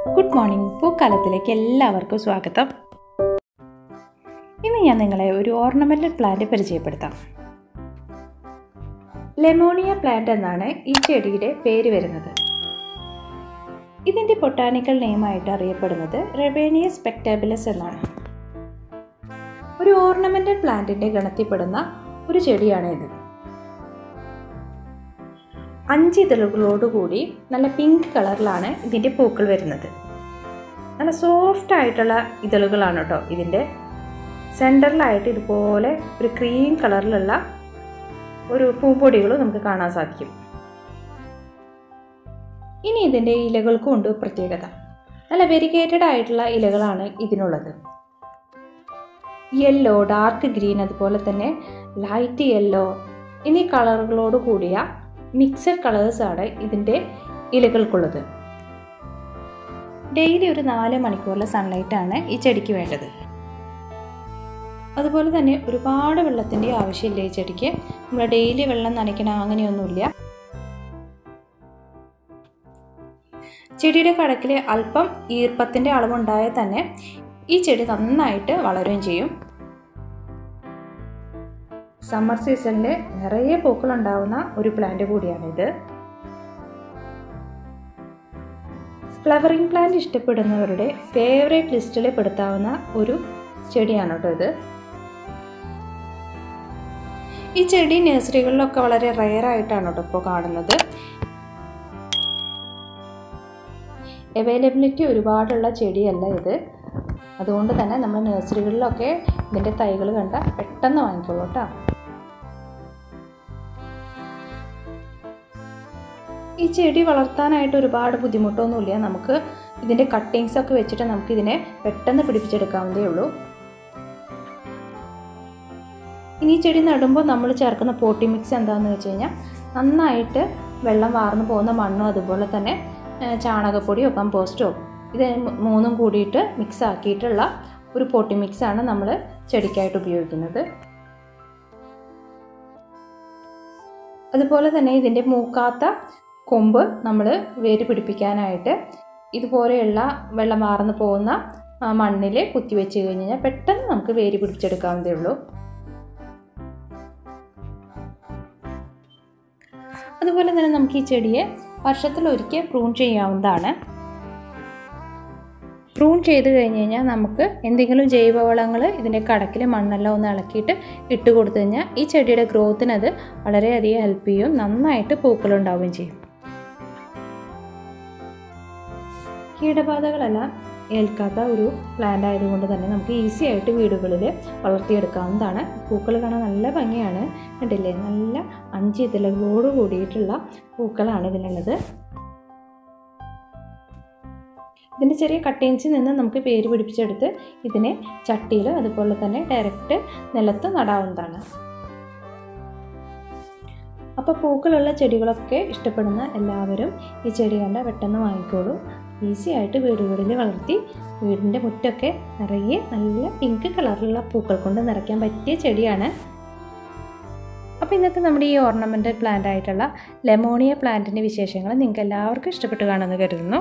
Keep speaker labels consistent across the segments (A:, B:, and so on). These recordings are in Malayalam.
A: ഗുഡ് മോർണിംഗ് പൂക്കാലത്തിലേക്ക് എല്ലാവർക്കും സ്വാഗതം ഇന്ന് ഞാൻ നിങ്ങളെ ഒരു ഓർണമെൻ്റൽ പ്ലാന്റ് പരിചയപ്പെടുത്താം ലെമോണിയ പ്ലാന്റ് എന്നാണ് ഈ ചെടിയുടെ പേര് വരുന്നത് ഇതിൻ്റെ ബൊട്ടാനിക്കൽ നെയിമായിട്ട് അറിയപ്പെടുന്നത് റെബേനിയ സ്പെക്ടാബിലസ് എന്നാണ് ഒരു ഓർണമെൻ്റൽ പ്ലാന്റിൻ്റെ ഗണത്തിൽപ്പെടുന്ന ഒരു ചെടിയാണ് ഇത് അഞ്ച് ഇതളുകളോടുകൂടി നല്ല പിങ്ക് കളറിലാണ് ഇതിൻ്റെ പൂക്കൾ വരുന്നത് നല്ല സോഫ്റ്റ് ആയിട്ടുള്ള ഇതളുകളാണ് കേട്ടോ ഇതിൻ്റെ സെൻറ്ററിലായിട്ട് ഇതുപോലെ ഒരു ക്രീം കളറിലുള്ള ഒരു പൂപ്പൊടികൾ നമുക്ക് കാണാൻ സാധിക്കും ഇനി ഇതിൻ്റെ ഇലകൾക്കും ഉണ്ട് പ്രത്യേകത നല്ല വെരിഗേറ്റഡ് ആയിട്ടുള്ള ഇലകളാണ് ഇതിനുള്ളത് യെല്ലോ ഡാർക്ക് ഗ്രീൻ അതുപോലെ തന്നെ ലൈറ്റ് യെല്ലോ എന്നീ കളറുകളോട് കൂടിയ മിക്സഡ് കളേഴ്സാണ് ഇതിൻ്റെ ഇലകൾക്കുള്ളത് ഡെയിലി ഒരു നാല് മണിക്കൂറിലെ സൺലൈറ്റാണ് ഈ ചെടിക്ക് വേണ്ടത് അതുപോലെ തന്നെ ഒരുപാട് വെള്ളത്തിൻ്റെ ആവശ്യമില്ല ഈ ചെടിക്ക് നമ്മൾ ഡെയിലി വെള്ളം നനയ്ക്കണം അങ്ങനെയൊന്നുമില്ല ചെടിയുടെ കടക്കിൽ അല്പം ഈർപ്പത്തിൻ്റെ അളവുണ്ടായാൽ തന്നെ ഈ ചെടി നന്നായിട്ട് വളരുകയും ചെയ്യും സമ്മർ സീസണിൽ നിറയെ പൂക്കളുണ്ടാവുന്ന ഒരു പ്ലാന്റ് കൂടിയാണിത് ഫ്ലവറിംഗ് പ്ലാന്റ് ഇഷ്ടപ്പെടുന്നവരുടെ ഫേവറേറ്റ് ലിസ്റ്റിൽ പെടുത്താവുന്ന ഒരു ചെടിയാണ് കേട്ടോ ഇത് ഈ ചെടി നഴ്സറികളിലൊക്കെ വളരെ റെയർ ആയിട്ടാണ് കേട്ടോ ഇപ്പോൾ കാണുന്നത് അവൈലബിലിറ്റി ഒരുപാടുള്ള ചെടിയല്ല ഇത് അതുകൊണ്ട് തന്നെ നമ്മൾ നഴ്സറികളിലൊക്കെ ഇതിൻ്റെ തൈകൾ കണ്ട പെട്ടെന്ന് വാങ്ങിക്കോളൂ കേട്ടോ ഈ ചെടി വളർത്താനായിട്ട് ഒരുപാട് ബുദ്ധിമുട്ടൊന്നുമില്ല നമുക്ക് ഇതിൻ്റെ കട്ടിങ്സ് ഒക്കെ വെച്ചിട്ട് നമുക്ക് ഇതിനെ പെട്ടെന്ന് പിടിപ്പിച്ചെടുക്കാവുന്നതേ ഉള്ളൂ ഇനി ഈ ചെടി നടുമ്പോൾ നമ്മൾ ചേർക്കുന്ന പോട്ടി മിക്സ് എന്താണെന്ന് വെച്ച് കഴിഞ്ഞാൽ നന്നായിട്ട് വെള്ളം വാർന്നു പോകുന്ന മണ്ണും അതുപോലെ തന്നെ ചാണകപ്പൊടിയോ കമ്പോസ്റ്റോ ഇത് മൂന്നും കൂടിയിട്ട് മിക്സ് ആക്കിയിട്ടുള്ള ഒരു പോട്ടി മിക്സാണ് നമ്മൾ ചെടിക്കായിട്ട് ഉപയോഗിക്കുന്നത് അതുപോലെ തന്നെ ഇതിൻ്റെ മൂക്കാത്ത കൊമ്പ് നമ്മൾ വേര് പിടിപ്പിക്കാനായിട്ട് ഇതുപോലെയുള്ള വെള്ളം മാർന്നു പോകുന്ന മണ്ണിൽ കുത്തിവെച്ച് കഴിഞ്ഞാൽ പെട്ടെന്ന് നമുക്ക് വേര് പിടിച്ചെടുക്കാവുന്നതേ ഉള്ളൂ അതുപോലെ തന്നെ നമുക്ക് ഈ ചെടിയെ വർഷത്തിലൊരിക്കൽ പ്രൂൺ ചെയ്യാവുന്നതാണ് പ്രൂൺ ചെയ്ത് കഴിഞ്ഞ് കഴിഞ്ഞാൽ നമുക്ക് എന്തെങ്കിലും ജൈവവളങ്ങൾ ഇതിൻ്റെ കടക്കിൽ മണ്ണെല്ലാം ഒന്ന് ഇളക്കിയിട്ട് ഇട്ട് കൊടുത്തു കഴിഞ്ഞാൽ ഈ ചെടിയുടെ ഗ്രോത്തിന് അത് വളരെയധികം ഹെൽപ്പ് ചെയ്യും നന്നായിട്ട് പൂക്കളുണ്ടാവുകയും ചെയ്യും കീടബാധകളെല്ലാം ഏൽക്കാത്ത ഒരു പ്ലാന്റ് ആയതുകൊണ്ട് തന്നെ നമുക്ക് ഈസി ആയിട്ട് വീടുകളിൽ വളർത്തിയെടുക്കാവുന്നതാണ് പൂക്കൾ കാണാൻ നല്ല ഭംഗിയാണ് കണ്ടില്ലേ നല്ല അഞ്ച് ഇതളുകളോട് കൂടിയിട്ടുള്ള പൂക്കളാണ് ഇതിനുള്ളത് ഇതിൻ്റെ ചെറിയ കട്ടിങ്സിൽ നിന്ന് നമുക്ക് പേര് പിടിപ്പിച്ചെടുത്ത് ഇതിനെ ചട്ടിയിൽ അതുപോലെ തന്നെ ഡയറക്റ്റ് നിലത്ത് നടാവുന്നതാണ് അപ്പോൾ പൂക്കളുള്ള ചെടികളൊക്കെ ഇഷ്ടപ്പെടുന്ന എല്ലാവരും ഈ ചെടി കണ്ട പെട്ടെന്ന് വാങ്ങിക്കോളൂ ഈസി ആയിട്ട് വീടുകളിൽ വളർത്തി വീടിൻ്റെ മുറ്റൊക്കെ നിറയെ നല്ല പിങ്ക് കളറിലുള്ള പൂക്കൾ കൊണ്ട് നിറയ്ക്കാൻ പറ്റിയ ചെടിയാണ് അപ്പോൾ ഇന്നത്തെ നമ്മുടെ ഈ ഓർണമെൻ്റൽ പ്ലാന്റ് ആയിട്ടുള്ള ലെമോണിയ പ്ലാന്റിൻ്റെ വിശേഷങ്ങൾ നിങ്ങൾക്ക് എല്ലാവർക്കും ഇഷ്ടപ്പെട്ടു കാണുമെന്ന് കരുതുന്നു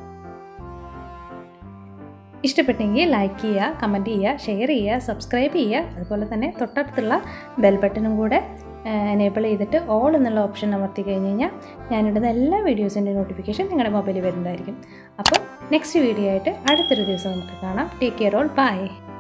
A: ഇഷ്ടപ്പെട്ടെങ്കിൽ ലൈക്ക് ചെയ്യുക കമൻറ്റ് ചെയ്യുക ഷെയർ ചെയ്യുക സബ്സ്ക്രൈബ് ചെയ്യുക അതുപോലെ തന്നെ തൊട്ടടുത്തുള്ള ബെൽ ബട്ടണും കൂടെ എനേബിൾ ചെയ്തിട്ട് ഓൾ എന്നുള്ള ഓപ്ഷൻ അമർത്തി കഴിഞ്ഞ് കഴിഞ്ഞാൽ ഞാനിടുന്ന എല്ലാ വീഡിയോസിൻ്റെ നോട്ടിഫിക്കേഷൻ നിങ്ങളുടെ മൊബൈലിൽ വരുന്നതായിരിക്കും അപ്പോൾ നെക്സ്റ്റ് വീഡിയോ ആയിട്ട് അടുത്തൊരു ദിവസം നമുക്ക് കാണാം ടേക്ക് കെയർ ഓൾ ബൈ